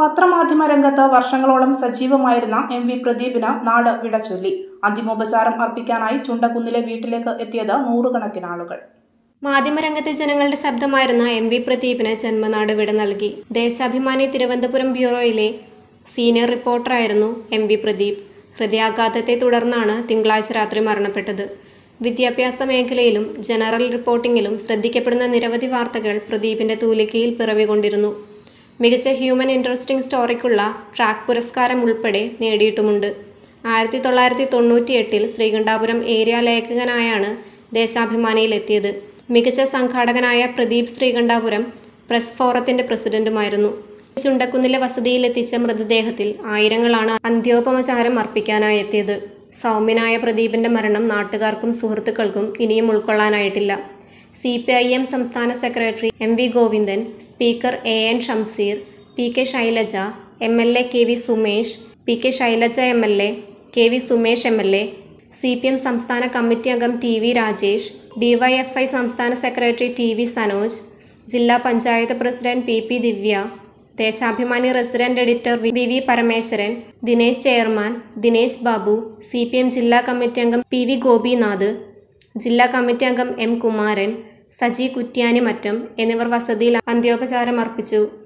പത്രമാധ്യമ രംഗത്ത് വർഷങ്ങളോളം സജീവമായിരുന്ന M V പ്രദീപിന് നാട് വിടചൊല്ലി അന്തിമോപചാരം അർപ്പിക്കാനായി ചുണ്ടക്കുന്നിലെ വീട്ടിലേക്ക് എത്തിയത് നൂറുകണക്കിന് ആളുകൾ മാധ്യമരംഗത്തെ ജനങ്ങളുടെ ശബ്ദമായിരുന്ന എം വി പ്രദീപിന് ജന്മനാട് വിട നൽകി ദേശാഭിമാനി തിരുവനന്തപുരം ബ്യൂറോയിലെ സീനിയർ റിപ്പോർട്ടറായിരുന്നു എം വി പ്രദീപ് ഹൃദയാഘാതത്തെ തുടർന്നാണ് തിങ്കളാഴ്ച രാത്രി മരണപ്പെട്ടത് വിദ്യാഭ്യാസ മേഖലയിലും ജനറൽ റിപ്പോർട്ടിംഗിലും ശ്രദ്ധിക്കപ്പെടുന്ന നിരവധി വാർത്തകൾ പ്രദീപിന്റെ തൂലികയിൽ പിറവികൊണ്ടിരുന്നു മികച്ച ഹ്യൂമൻ ഇൻട്രസ്റ്റിംഗ് സ്റ്റോറിക്കുള്ള ട്രാക്ക് പുരസ്കാരം ഉൾപ്പെടെ നേടിയിട്ടുമുണ്ട് ആയിരത്തി തൊള്ളായിരത്തി തൊണ്ണൂറ്റി എട്ടിൽ ശ്രീകണ്ഠാപുരം ഏരിയ ലേഖകനായാണ് ദേശാഭിമാനിയിലെത്തിയത് മികച്ച സംഘാടകനായ പ്രദീപ് ശ്രീകണ്ഠാപുരം പ്രസ് ഫോറത്തിന്റെ പ്രസിഡന്റുമായിരുന്നു ചുണ്ടക്കുന്നിലെ വസതിയിലെത്തിച്ച മൃതദേഹത്തിൽ ആയിരങ്ങളാണ് അന്ത്യോപചാരം അർപ്പിക്കാനായി എത്തിയത് സൗമ്യനായ പ്രദീപിന്റെ മരണം നാട്ടുകാർക്കും സുഹൃത്തുക്കൾക്കും ഇനിയും ഉൾക്കൊള്ളാനായിട്ടില്ല സി പി ഐ എം സംസ്ഥാന secretary M V Govindan speaker A N Shamseer P K Shailaja M L A K V Sumesh P K Shailaja M L A K V Sumesh M L A C P M സംസ്ഥാന കമ്മിറ്റി അംഗം T V Rajesh DYFI സംസ്ഥാന secretary T V Sanoj ജില്ലാ panchayat president P P Divya Deshabhimani resident editor V V Parameswaran Dinesh chairman Dinesh Babu C P M ജില്ലാ committee അംഗം P V Gopinath ജില്ലാ committee അംഗം M Kumaran Saji കുറ്റ്യാനിമറ്റം എന്നിവർ വസതിയിൽ അന്ത്യോപചാരം അർപ്പിച്ചു